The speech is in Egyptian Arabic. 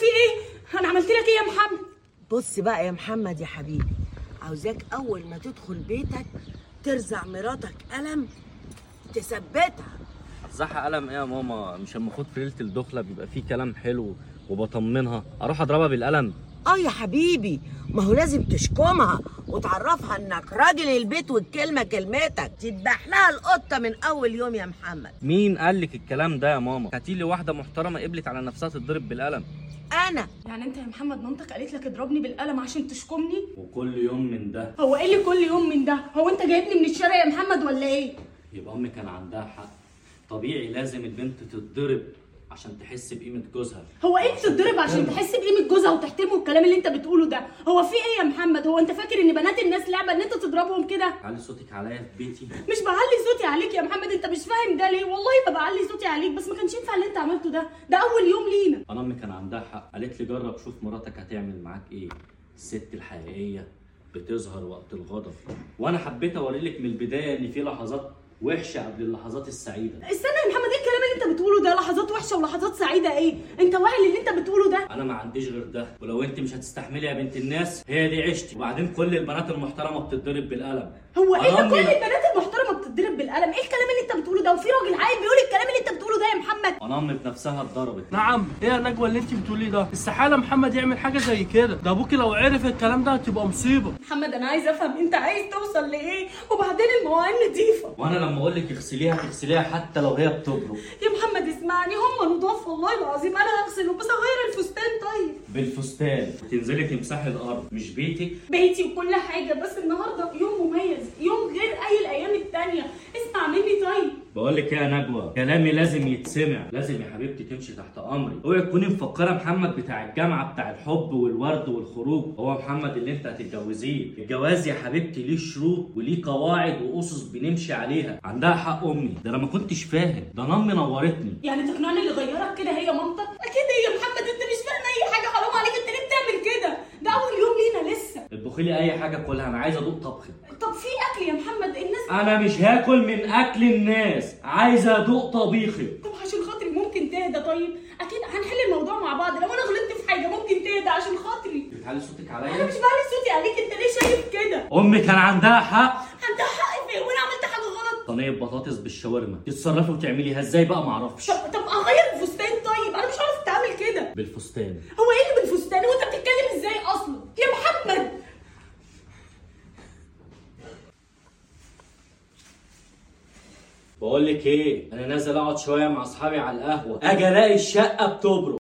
في ايه انا عملت لك ايه يا محمد بص بقى يا محمد يا حبيبي عاوزاك اول ما تدخل بيتك ترزع مراتك قلم تثبتها صح قلم ايه يا ماما مش المفروض في ليله الدخله بيبقى فيه كلام حلو وبطمنها اروح اضربها بالقلم اه يا حبيبي ما هو لازم تشكمها وتعرفها انك راجل البيت والكلمه كلمتك تذبح لها القطه من اول يوم يا محمد مين قال لك الكلام ده يا ماما هاتي لي واحده محترمه قبلت على نفسها تتضرب بالقلم انا يعني انت يا محمد مامتك قالت لك اضربني بالقلم عشان تشكمني وكل يوم من ده هو ايه اللي كل يوم من ده هو انت جايبني من الشارع يا محمد ولا ايه يبقى امي كان عندها حق طبيعي لازم البنت تتضرب عشان تحس بقيمه جوزها هو ايه تتضرب عشان تحس بقيمه جوزها وتحترمه الكلام اللي انت بتقوله ده هو في ايه يا محمد هو انت فاكر ان بنات الناس لعبه ان انت تضربهم كده علي صوتك عليا في بيتي مش بعلي صوتي عليك يا محمد انت مش فاهم ده ليه والله ما بعلي صوتي عليك بس ما كانش ينفع اللي انت عملته ده ده اول يوم لينا انا امي كان عندها حق قالت لي جرب شوف مراتك هتعمل معاك ايه الست الحقيقيه بتظهر وقت الغضب وانا حبيت اوريلك من البدايه ان في لحظات وحشه قبل اللحظات السعيده استنى يا محمد ايه الكلام اللي انت بتقوله ده لحظات وحشه ولحظات سعيده ايه انت واعي للي انت بتقوله ده انا ما عنديش غير ده ولو انت مش هتستحملي يا بنت الناس هي دي عيشتي وبعدين كل البنات المحترمه بتتضرب بالقلم هو ايه ده أنا كل أمي- البنات المحترمه بتتضرب بالقلم ايه الكلام اللي انت بتقوله ده وفي راجل عاقل بيقول الكلام اللي انت بتقوله ده يا محمد انا امي بنفسها اتضربت نعم ايه يا نجوى اللي انت بتقوليه ده استحاله محمد يعمل حاجه زي كده ده ابوكي لو عرف الكلام ده هتبقى مصيبه محمد انا عايز افهم انت عايز توصل لايه وبعدين المواعين نضيفه وانا لما اقول لك اغسليها تغسليها حتى لو هي بتبرق يا محمد اسمعني هم نضاف والله العظيم انا هغسله بس اغير الفستان طيب بالفستان تنزلي تمسحي الارض مش بيتك بيتي وكل حاجه بس النهارده يوم مميز يوم غير اي الايام التانيه اسمع مني طيب بقول لك ايه يا نجوى كلامي لازم يتسمع لازم يا حبيبتي تمشي تحت امري اوعي تكوني مفكره محمد بتاع الجامعه بتاع الحب والورد والخروج هو محمد اللي انت هتتجوزيه الجواز يا حبيبتي ليه شروط وليه قواعد واسس بنمشي عليها عندها حق امي ده انا ما كنتش فاهم ده انا امي نورتني يعني تقنعني اللي غيرك كده هي مامتك اكيد هي محمد انت مش فاهم اي حاجه حرام عليك انت ليه بتعمل كده ده اول يوم لينا لسه اطبخي لي اي حاجه كلها انا عايز ادوق طبخك طب في اكل يا محمد الناس انا مش هاكل من اكل الناس عايز ادوق طبيخي طب عشان خاطري ممكن تهدى طيب اكيد هنحل الموضوع مع بعض لو انا غلطت في حاجه ممكن تهدى عشان خاطري بتعلي صوتك انا عليا مش بعلي صوتي عليك انت ليه شايف كده امي كان عندها حق عندها حق في وانا عملت حاجه غلط صينيه بطاطس بالشاورما تتصرفي وتعمليها ازاي بقى معرفش طب طب اغير الفستان طيب انا مش عارف اتعامل كده بالفستان هو ايه اللي بالفستان وانت بتتكلم ازاي اصلا يا محمد بقول لك ايه انا نازل اقعد شويه مع اصحابي على القهوه اجي الاقي الشقه بتبرق